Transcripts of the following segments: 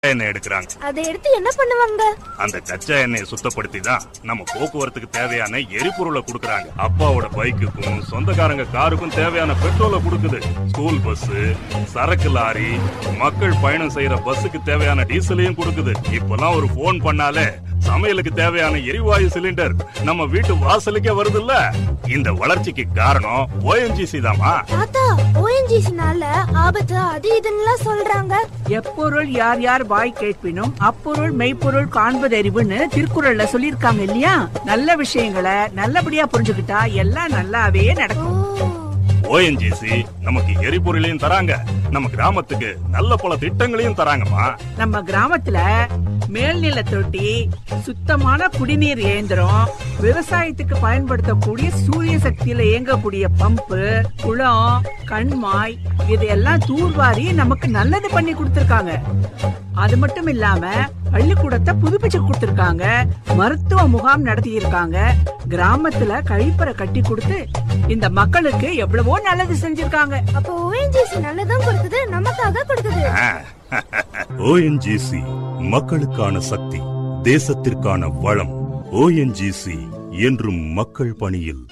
எண்ணெய் எடுக்கிறாங்க அதை எடுத்து என்ன பண்ணுவாங்க அந்த கச்சா எண்ணெயை சுத்தப்படுத்தி தான் நம்ம போக்குவரத்துக்கு தேவையான எரிபொருளை கொடுக்கறாங்க அப்பாவோட பைக்குக்கும் சொந்தக்காரங்க காருக்கும் தேவையான பெட்ரோலை கொடுக்குது ஸ்கூல் பஸ் சரக்கு லாரி மக்கள் பயணம் செய்யற பஸ்ஸுக்கு தேவையான டீசலையும் கொடுக்குது இப்பெல்லாம் ஒரு ஃபோன் பண்ணாலே சமையலுக்கு தேவையான எரிவாயு சிலிண்டர் நம்ம வீட்டு வாசலுக்கே வருதுல்ல இந்த வளர்ச்சிக்கு காரணம் ஓஎன்ஜிசி தாமா தாத்தா ஓஎன்ஜிசினால ஆபத்து அது இதுன்னு சொல்றாங்க எப்பொருள் யார் யார் வாய் கேட்பினும் அப்பொருள் மெய்ப்பொருள் காண்பதறிவுன்னு திருக்குறள்ல சொல்லியிருக்காங்க இல்லையா நல்ல விஷயங்களை நல்லபடியா புரிஞ்சுக்கிட்டா எல்லாம் நல்லாவே ஓ நடக்கும் ஓஎன்ஜிசி நமக்கு எரிபொருளையும் தராங்க நம்ம கிராமத்துக்கு நல்ல பல திட்டங்களையும் தராங்கம்மா நம்ம கிராமத்துல மேல்நில தொட்டி சுத்தமான குடிநீர் இயந்திரம் விவசாயத்துக்கு பயன்படுத்தக்கூடிய சூரிய சக்தியில இயங்கக்கூடிய பம்பு குளம் கண்மாய் இதையெல்லாம் தூர்வாரி நமக்கு நல்லது பண்ணி கொடுத்திருக்காங்க அது மட்டும் இல்லாம பள்ளிக்கூடத்தை புதுப்பிச்சு கொடுத்திருக்காங்க மருத்துவ முகாம் நடத்தி இருக்காங்க கிராமத்துல கழிப்பறை கட்டி கொடுத்து இந்த மக்களுக்கு எவ்வளவோ நல்லது செஞ்சிருக்காங்க அப்ப ஓஎன்ஜிசி நல்லதும் கொடுக்குது நமக்காக கொடுக்குது ஓஎன்ஜிசி மக்களுக்கான சக்தி தேசத்திற்கான வளம் ஓஎன்ஜிசி என்றும் மக்கள் பணியில்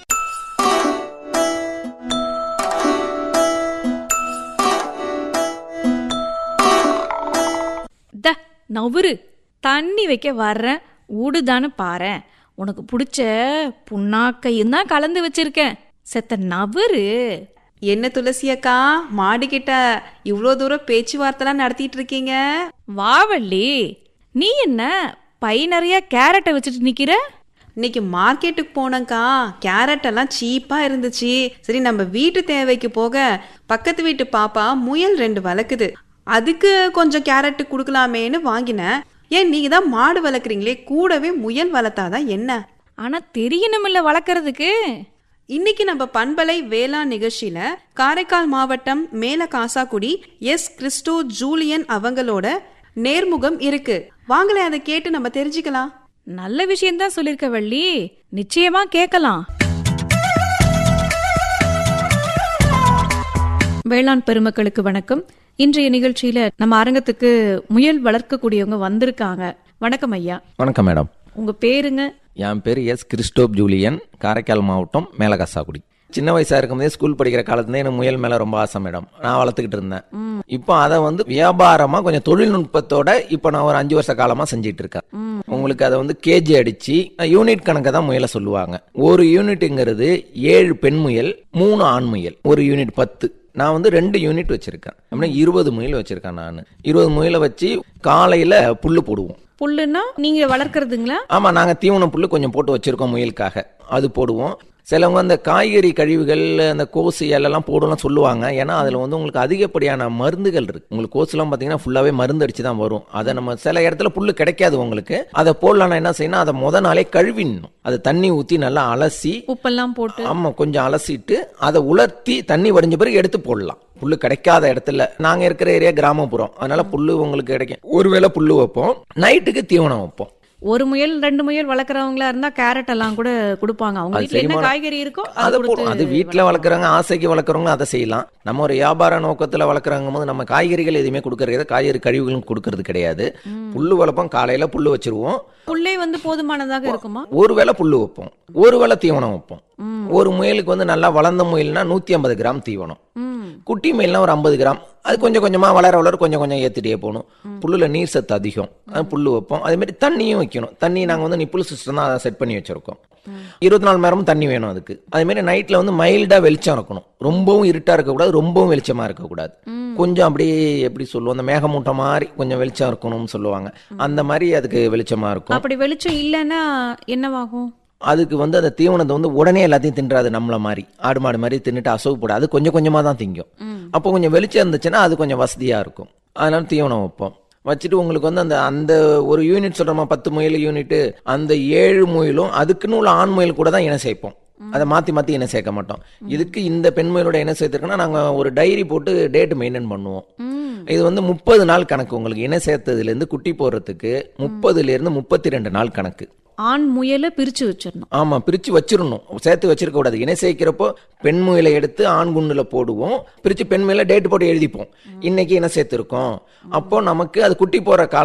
த நவுரு தண்ணி வைக்க வர்றேன் ஊடுதான்னு பாரேன் உனக்கு பிடிச்ச புண்ணாக்கையும் தான் கலந்து வச்சிருக்கேன் செத்த நவரு என்ன துளசி அக்கா மாடிக்கிட்ட இவ்வளோ தூரம் பேச்சுவார்த்தைலாம் நடத்திட்டு இருக்கீங்க வாவள்ளி நீ என்ன பை நிறைய கேரட்டை வச்சுட்டு நிக்கிற இன்னைக்கு மார்க்கெட்டுக்கு போனேங்க்கா கேரட் எல்லாம் சீப்பாக இருந்துச்சு சரி நம்ம வீட்டு தேவைக்கு போக பக்கத்து வீட்டு பாப்பா முயல் ரெண்டு வளர்க்குது அதுக்கு கொஞ்சம் கேரட் கொடுக்கலாமேன்னு வாங்கினேன் ஏன் நீங்கள் தான் மாடு வளர்க்குறீங்களே கூடவே முயல் வளர்த்தாதான் என்ன ஆனா தெரியணுமில்ல வளர்க்கறதுக்கு இன்னைக்கு நம்ம பண்பலை வேளாண் நிகழ்ச்சியில காரைக்கால் மாவட்டம் மேல காசாக்குடி எஸ் கிறிஸ்டோ ஜூலியன் அவங்களோட நேர்முகம் இருக்கு வாங்களே அதை கேட்டு நம்ம தெரிஞ்சுக்கலாம் நல்ல விஷயம்தான் சொல்லிருக்க வள்ளி நிச்சயமா கேட்கலாம் வேளாண் பெருமக்களுக்கு வணக்கம் இன்றைய நிகழ்ச்சியில நம்ம அரங்கத்துக்கு முயல் வளர்க்கக்கூடியவங்க வந்திருக்காங்க வணக்கம் ஐயா வணக்கம் மேடம் உங்க பேருங்க என் பேர் எஸ் கிறிஸ்டோப் ஜூலியன் காரைக்கால் மாவட்டம் மேலகாசாக்குடி சின்ன வயசா இருக்கும்போதே ஸ்கூல் படிக்கிற காலத்துல எனக்கு முயல் மேல ரொம்ப ஆசை மேடம் நான் வளர்த்துக்கிட்டு இருந்தேன் இப்போ அதை வந்து வியாபாரமா கொஞ்சம் தொழில்நுட்பத்தோட இப்போ நான் ஒரு அஞ்சு வருஷ காலமா செஞ்சிட்டு இருக்கேன் உங்களுக்கு அதை வந்து கேஜி அடிச்சு யூனிட் கணக்கை தான் முயலை சொல்லுவாங்க ஒரு யூனிட்டுங்கிறது ஏழு பெண் முயல் மூணு ஆண் முயல் ஒரு யூனிட் பத்து நான் வந்து ரெண்டு யூனிட் வச்சிருக்கேன் அப்படின்னா இருபது முயல் வச்சிருக்கேன் நான் இருபது முயலை வச்சு காலையில புல்லு போடுவோம் புல்லுன்னா நீங்க வளர்க்கறதுங்களா ஆமா நாங்க தீவன புல்லு கொஞ்சம் போட்டு வச்சிருக்கோம் முயலுக்காக அது போடுவோம் சிலவங்க அந்த காய்கறி கழிவுகள் அந்த கோசு எல்லாம் போடலாம் சொல்லுவாங்க ஏன்னா அதுல வந்து உங்களுக்கு அதிகப்படியான மருந்துகள் இருக்கு உங்களுக்கு கோசுலாம் பாத்தீங்கன்னா ஃபுல்லாவே மருந்து அடிச்சு தான் வரும் அதை நம்ம சில இடத்துல புல்லு கிடைக்காது உங்களுக்கு அதை போடலாம் என்ன செய்யணும் அதை முத நாளே கழுவிடணும் அதை தண்ணி ஊத்தி நல்லா அலசி உப்பெல்லாம் போட்டு ஆமா கொஞ்சம் அலசிட்டு அதை உலர்த்தி தண்ணி வடிஞ்ச பிறகு எடுத்து போடலாம் புல்லு கிடைக்காத இடத்துல நாங்க இருக்கிற ஏரியா கிராமப்புறம் அதனால புல்லு உங்களுக்கு கிடைக்கும் ஒருவேளை புல்லு வைப்போம் நைட்டுக்கு தீவனம் வைப்போம் ஒரு முயல் ரெண்டு முயல் வளர்க்கறவங்களா இருந்தா கேரட் எல்லாம் கூட கொடுப்பாங்க அவங்க அது வீட்ல என்ன செரிமானம். காய்கறி இருக்கோ அதை அதை போடும் கொடுத்து அது வீட்டில் வளர்க்குறவங்க ஆசைக்கு வளர்க்குறவங்க அதை செய்யலாம் நம்ம ஒரு வியாபார நோக்கத்தில் வளர்க்குறாங்க போது நம்ம காய்கறிகள் எதுவுமே கொடுக்கறது கிடையாது. காய்கறி கழிவுகளும் கொடுக்கறது கிடையாது புல்லு வளர்ப்போம் காலையில புல்லு வச்சிருவோம் புல்லே வந்து போதுமானதாக இருக்குமா ஒரு வேளை புல்லு வைப்போம் ஒரு வேளை தீவனம் வைப்போம் ஒரு முயலுக்கு வந்து நல்லா வளர்ந்த முயல்னா நூத்தி ஐம்பது கிராம் தீவனம் ம் குட்டி முயல்னா ஒரு ஐம்பது கிராம் அது கொஞ்சம் கொஞ்சமா வளர வளர கொஞ்சம் கொஞ்சம் ஏத்திட்டே போகணும் புல்லுல நீர் சத்து அதிகம் அது புல்லு வைப்போம் அதே மாதிரி தண்ணியும் வைக்கணும் தண்ணி நாங்க வந்து நிப்புல் சிஸ்டம் தான் செட் பண்ணி வச்சிருக்கோம் இருபத்தி நாலு மணி நேரமும் தண்ணி வேணும் அதுக்கு அதே மாதிரி நைட்ல வந்து மைல்டா வெளிச்சம் இருக்கணும் ரொம்பவும் இருட்டா இருக்கக்கூடாது ரொம்பவும் வெளிச்சமா இருக்கக்கூடாது கொஞ்சம் அப்படியே எப்படி சொல்லுவோம் அந்த மேகமூட்டம் மாதிரி கொஞ்சம் வெளிச்சம் இருக்கணும்னு சொல்லுவாங்க அந்த மாதிரி அதுக்கு வெளிச்சமா இருக்கும் அப்படி வெளிச்சம் இல்லைன்னா என்னவாகும் அதுக்கு வந்து அந்த தீவனத்தை வந்து உடனே எல்லாத்தையும் தின்றாது நம்மள மாதிரி ஆடு மாடு மாதிரி தின்னுட்டு அசவு போடாது அது கொஞ்சம் கொஞ்சமா தான் திங்கும் அப்போ கொஞ்சம் வெளிச்சம் இருந்துச்சுன்னா அது கொஞ்சம் வசதியா இருக்கும் அதனால தீவனம் வைப்போம் வச்சுட்டு உங்களுக்கு வந்து அந்த அந்த ஒரு யூனிட் சொல்றோமா பத்து முயல் யூனிட் அந்த ஏழு முயலும் அதுக்குன்னு உள்ள ஆண் முயல் கூட தான் இணை சேர்ப்போம் அதை மாத்தி மாத்தி இணை சேர்க்க மாட்டோம் இதுக்கு இந்த பெண் முயலோட இணை சேர்த்துருக்கோன்னா நாங்க ஒரு டைரி போட்டு டேட் மெயின்டைன் பண்ணுவோம் இது வந்து முப்பது நாள் கணக்கு உங்களுக்கு இணை சேர்த்ததுல இருந்து குட்டி போடுறதுக்கு முப்பதுல இருந்து முப்பத்தி ரெண்டு நாள் கணக்கு ஆண் முயலை பிரிச்சு வச்சிடணும் ஆமா பிரிச்சு வச்சிடணும் சேர்த்து வச்சிருக்க கூடாது இணை சேர்க்கிறப்போ பெண் முயலை எடுத்து ஆண் குண்டுல போடுவோம் பிரிச்சு பெண் முயலை டேட் போட்டு எழுதிப்போம் இன்னைக்கு இணை சேர்த்திருக்கோம் அப்போ நமக்கு அது குட்டி போற கால